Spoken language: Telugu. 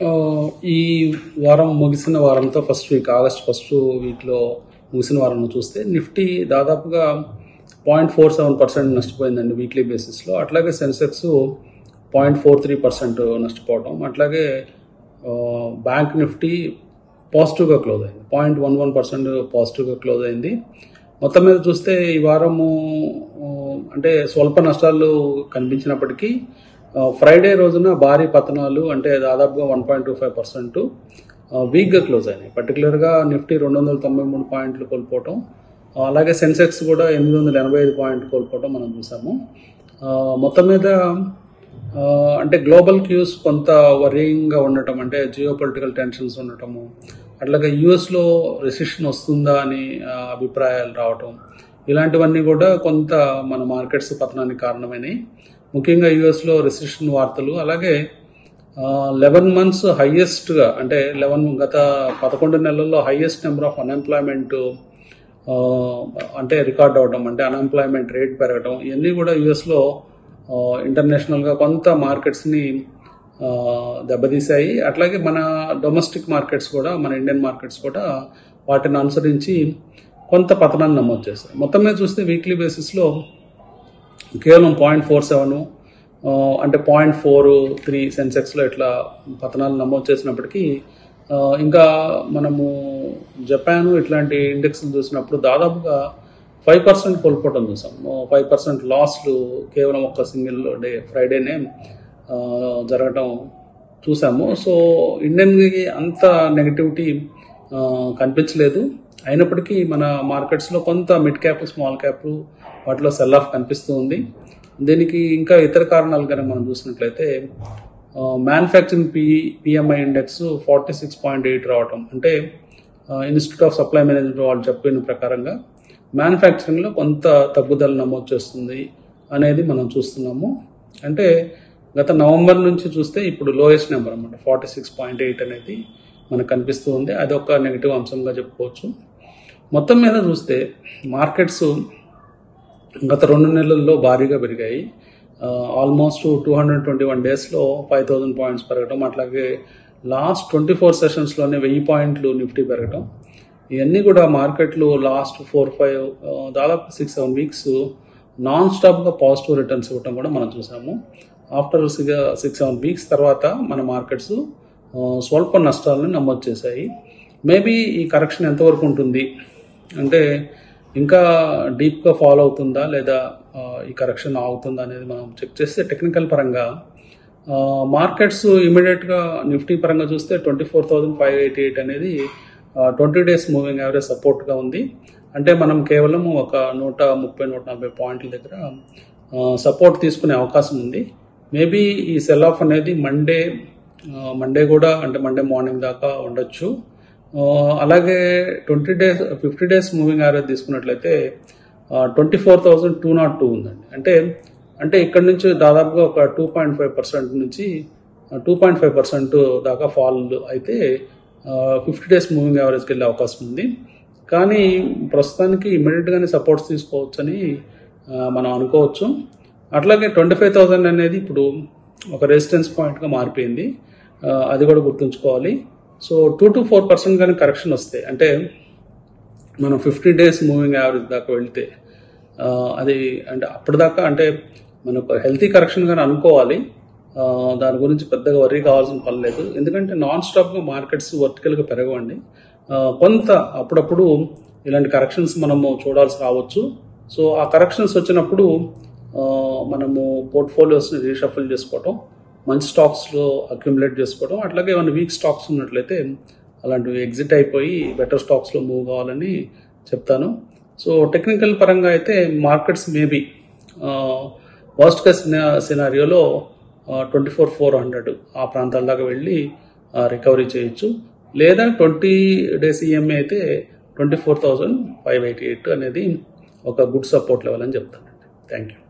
ఆ, ఈ వారం ముగిసిన వారంతో ఫస్ట్ వీక్ ఆగస్ట్ ఫస్ట్ వీక్లో ముగిసిన వారం చూస్తే నిఫ్టీ దాదాపుగా పాయింట్ ఫోర్ సెవెన్ పర్సెంట్ నష్టపోయిందండి వీక్లీ బేసిస్లో అట్లాగే Sensex point four three percent నష్టపోవడం అట్లాగే ఆ, బ్యాంక్ నిఫ్టీ పాజిటివ్గా క్లోజ్ అయింది పాయింట్ వన్ వన్ పర్సెంట్ పాజిటివ్గా క్లోజ్ అయింది మొత్తం మీద చూస్తే ఈ వారము ఆ, అంటే స్వల్ప నష్టాలు కనిపించినప్పటికీ ఆ, ఫ్రైడే రోజున భారీ పతనాలు అంటే దాదాపుగా one point two five percent వీక్గా క్లోజ్ అయినాయి పర్టికులర్గా నిఫ్టీ రెండు వందల తొంభై మూడు పాయింట్లు కోల్పోవటం ఆ, అలాగే సెన్సెక్స్ కూడా ఎనిమిది వందల ఎనభై ఐదు పాయింట్లు కోల్పోవటం మనం చూసాము ఆ, మొత్తం మీద ఆ, అంటే గ్లోబల్ క్యూస్ కొంత వరీయింగ్గా ఉండటం అంటే జియో పొలిటికల్ టెన్షన్స్ ఉండటము అట్లాగే యుఎస్లో రెసిషన్ వస్తుందా అని ఆ, అభిప్రాయాలు రావటం ఇలాంటివన్నీ కూడా కొంత మన మార్కెట్స్ పతనానికి కారణమైనవి ముఖ్యంగా యుఎస్లో రెసిషన్ వార్తలు అలాగే లెవెన్ మంత్స్ హైయెస్ట్గా అంటే లెవెన్ గత పదకొండు నెలల్లో హైయెస్ట్ నెంబర్ ఆఫ్ అన్ఎంప్లాయ్మెంట్ అంటే రికార్డ్ అవడం అంటే అన్ఎంప్లాయ్మెంట్ రేట్ పెరగడం ఇవన్నీ కూడా యుఎస్లో ఇంటర్నేషనల్గా కొంత మార్కెట్స్ని ఆ, దెబ్బతీశాయి అట్లాగే మన డొమెస్టిక్ మార్కెట్స్ కూడా మన ఇండియన్ మార్కెట్స్ కూడా వాటిని అనుసరించి కొంత పతనాన్ని నమోదు చేశాయి మొత్తం మీద చూస్తే వీక్లీ బేసిస్లో కేవలం పాయింట్ ఫోర్ సెవెన్ అంటే పాయింట్ ఫోర్ త్రీ సెన్సెక్స్లో ఇట్లా పతనాలు నమోదు చేసినప్పటికీ ఆ, ఇంకా మనము జపాన్ ఇట్లాంటి ఇండెక్స్లు చూసినప్పుడు దాదాపుగా ఫైవ్ పర్సెంట్ కోల్పోవడం చూసాం ఫైవ్ పర్సెంట్ లాస్లు కేవలం ఒక సింగిల్ డే ఫ్రైడేనే ఆ, జరగటం చూసాము సో ఇండియన్కి అంత నెగటివిటీ ఆ, కనిపించలేదు అయినప్పటికీ మన మార్కెట్స్లో కొంత మిడ్ క్యాప్ స్మాల్ క్యాప్ వాటిలో సెల్ ఆఫ్ కనిపిస్తూ ఉంది దీనికి ఇంకా ఇతర కారణాలు కనుక మనం చూసినట్లయితే manufacturing P PMI index forty six point eight రావటం అంటే ఇన్స్టిట్యూట్ ఆఫ్ సప్లై మేనేజ్మెంట్ వాళ్ళు చెప్పిన ప్రకారంగా మ్యానుఫ్యాక్చరింగ్లో కొంత తగ్గుదల నమోదు చేస్తుంది అనేది మనం చూస్తున్నాము అంటే గత నవంబర్ నుంచి చూస్తే ఇప్పుడు లోయెస్ట్ నెంబర్ అనమాట ఫార్టీ సిక్స్ పాయింట్ ఎయిట్ అనేది మనకు కనిపిస్తూ ఉంది అది ఒక నెగిటివ్ అంశంగా చెప్పుకోవచ్చు మొత్తం మీద చూస్తే మార్కెట్స్ గత రెండు నెలల్లో భారీగా పెరిగాయి almost two hundred twenty one డేస్లో ఫైవ్ థౌజండ్ పాయింట్స్ పెరగడం అట్లాగే లాస్ట్ ట్వంటీ ఫోర్ సెషన్స్లోనే వెయ్యి పాయింట్లు నిఫ్టీ పెరగడం ఇవన్నీ కూడా మార్కెట్లు లాస్ట్ ఫోర్ ఫైవ్ దాదాపు సిక్స్ సెవెన్ వీక్స్ నాన్ స్టాప్గా పాజిటివ్ రిటర్న్స్ ఇవ్వటం కూడా మనం చూసాము ఆఫ్టర్ సిక్స్ సెవెన్ వీక్స్ తర్వాత మన మార్కెట్స్ స్వల్ప నష్టాలను నమోదు చేశాయి మేబీ ఈ కరెక్షన్ ఎంతవరకు ఉంటుంది అంటే ఇంకా డీప్గా ఫాలో అవుతుందా లేదా ఆ, ఈ కరెక్షన్ ఆగుతుందా అనేది మనం చెక్ చేస్తే టెక్నికల్ పరంగా మార్కెట్స్ ఇమీడియట్గా నిఫ్టీ పరంగా చూస్తే twenty four thousand five eighty eight అనేది ట్వంటీ డేస్ మూవింగ్ యావరేజ్ సపోర్ట్గా ఉంది అంటే మనం కేవలం ఒక నూట ముప్పై నూట నలభై పాయింట్ల దగ్గర సపోర్ట్ తీసుకునే అవకాశం ఉంది మేబీ ఈ సెల్ ఆఫ్ అనేది మండే మండే కూడా అంటే మండే మార్నింగ్ దాకా ఉండొచ్చు ఆ, అలాగే twenty days fifty days moving average తీసుకున్నట్లయితే twenty four thousand two nought two ఉందండి అంటే అంటే ఇక్కడ నుంచి దాదాపుగా ఒక టూ పాయింట్ ఫైవ్ పర్సెంట్ నుంచి టూ పాయింట్ ఫైవ్ పర్సెంట్ దాకా ఫాల్ అయితే ఫిఫ్టీ డేస్ మూవింగ్ యావరేజ్కి వెళ్ళే అవకాశం ఉంది కానీ ప్రస్తుతానికి ఇమీడియట్గానే సపోర్ట్స్ తీసుకోవచ్చని ఆ, మనం అనుకోవచ్చు అట్లాగే ట్వంటీ ఫైవ్ థౌజండ్ అనేది ఇప్పుడు ఒక రెసిస్టెన్స్ పాయింట్గా మారిపోయింది ఆ, అది కూడా గుర్తుంచుకోవాలి so two to four percent కానీ కరెక్షన్ వస్తే అంటే మనం ఫిఫ్టీ డేస్ మూవింగ్ యావరేజ్ దాకా వెళ్తే ఆ, అది అంటే అప్పటిదాకా అంటే మనకు హెల్తీ కరెక్షన్ కానీ అనుకోవాలి ఆ, దాని గురించి పెద్దగా వరీ కావాల్సిన పని లేదు ఎందుకంటే నాన్ స్టాప్గా మార్కెట్స్ వర్టికల్గా పెరగవండి ఆ, కొంత అప్పుడప్పుడు ఇలాంటి కరెక్షన్స్ మనము చూడాల్సి రావచ్చు సో ఆ కరెక్షన్స్ వచ్చినప్పుడు ఆ, మనము పోర్ట్ఫోలియోస్ని రీషఫిల్ చేసుకోవటం మంచి స్టాక్స్లో అక్యుములేట్ చేసుకోవడం అట్లాగే ఏమైనా వీక్ స్టాక్స్ ఉన్నట్లయితే అలాంటివి ఎగ్జిట్ అయిపోయి బెటర్ స్టాక్స్లో మూవ్ కావాలని చెప్తాను సో టెక్నికల్ పరంగా అయితే మార్కెట్స్ మేబీ వర్స్ట్ కేస్ సినారియోలో ట్వంటీ ఫోర్ ఫోర్ హండ్రెడ్ ఆ ప్రాంతాల దాకా వెళ్ళి రికవరీ చేయొచ్చు లేదా ట్వంటీ డేస్ ఈఎంఐ అయితే twenty four thousand five eighty eight అనేది ఒక గుడ్ సపోర్ట్ లెవెల్ అని చెప్తానండి థ్యాంక్ యూ